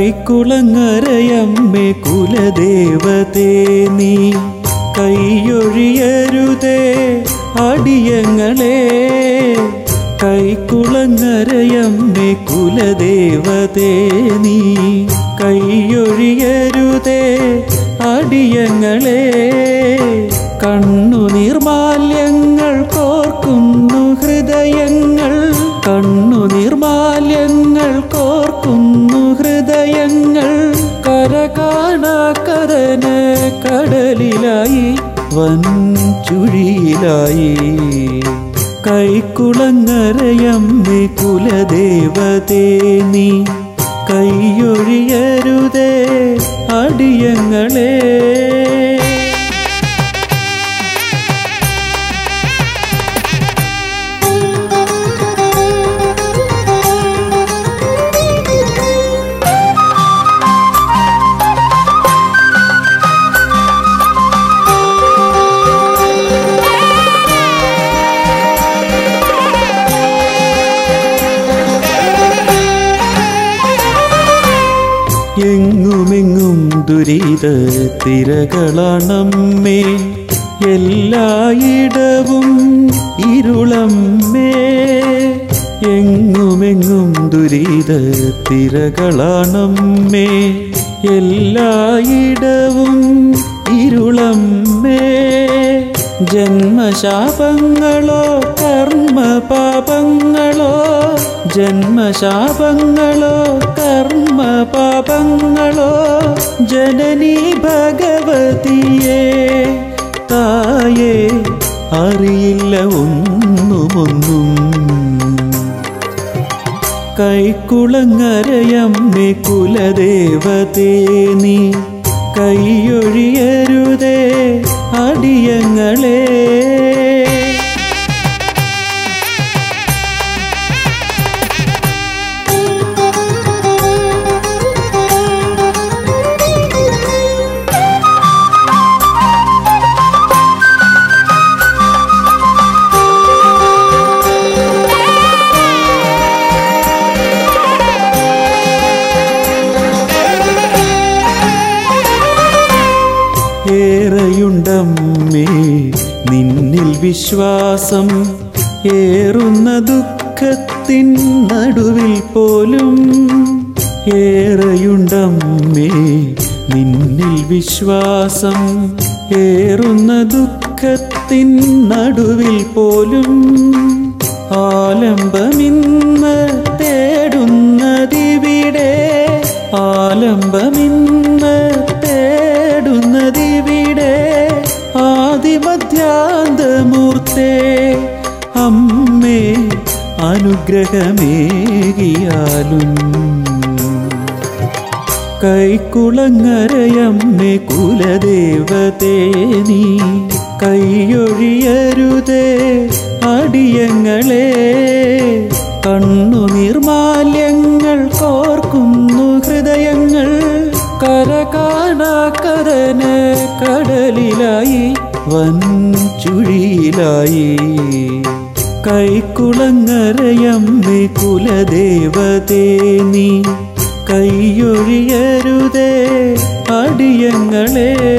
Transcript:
കൈക്കുളങ്ങരയമ്മേ കുലദേവതേ നീ കൈയൊഴിയരുതേ അടിയങ്ങളെ കൈക്കുളങ്ങരയമ്മേ കുലദേവതേ നീ കൈയൊഴിയരുതേ അടിയങ്ങളെ കണ്ണു നിർമാല്യങ്ങൾ കോർക്കുന്നു ഹൃദയങ്ങൾ കണ്ണു നിർമാല്യങ്ങൾ കോർക്കുന്നു ഹൃദയങ്ങൾ കരകാണാക്കരന കടലിലായി വൻചുഴിയിലായി കൈക്കുളങ്ങരയമ്മേ കുലദേവതേ നീ കൈയൊഴിയരുതേ അടിയങ്ങളെ എങ്ങുമെങ്ങും ദുരിത തിരകളണമ്മേ എല്ലായിടവും ഇരുളമ്മേ എങ്ങുമെങ്ങും ദുരിത തിരകളണമ്മേ എല്ലായിടവും ഇരുളമ്മേ ജന്മശാപങ്ങളോ കർമ്മപാപങ്ങളോ ജന്മശാപങ്ങളോ കർമ്മപാപങ്ങളോ ജനനി ഭഗവതിയെ തായേ അറിയില്ല ഒന്നുമൊന്നും കൈക്കുളങ്ങരയമ്മേ കുലദേവതേ നീ കൈയൊഴിയരുതേ അടിയങ്ങളെ ഏറെയുണ്ടമ്മേ നിന്നിൽ വിശ്വാസം ഏറുന്ന ദുഃഖത്തിൻ നടുവിൽ പോലും ഏറെയുണ്ടമ്മേ നിന്നിൽ വിശ്വാസം ഏറുന്ന ദുഃഖത്തിൻ നടുവിൽ പോലും ആലംബമിന്ന് തേടുന്നതിവിടെ ആലംബമിന്ന് തേടുന്നതിവിടെ ആദിമധ്യാന്തമൂർത്തേ അമ്മേ അനുഗ്രഹമേകിയാലും കൈക്കുളങ്ങരയമ്മേ കുലദേവതേ നീ കൈയൊഴിയരുതേ അടിയങ്ങളെ കണ്ണു നിർമാല്യങ്ങൾ കോർക്കുന്നു ഹൃദയങ്ങൾ കരകാണാക്കരന കടലിലായി വൻചുഴിയിലായി കൈക്കുളങ്ങരയമ്മേ കുലദേവതേ നീ കൈയൊഴിയരുതേ അടിയങ്ങളെ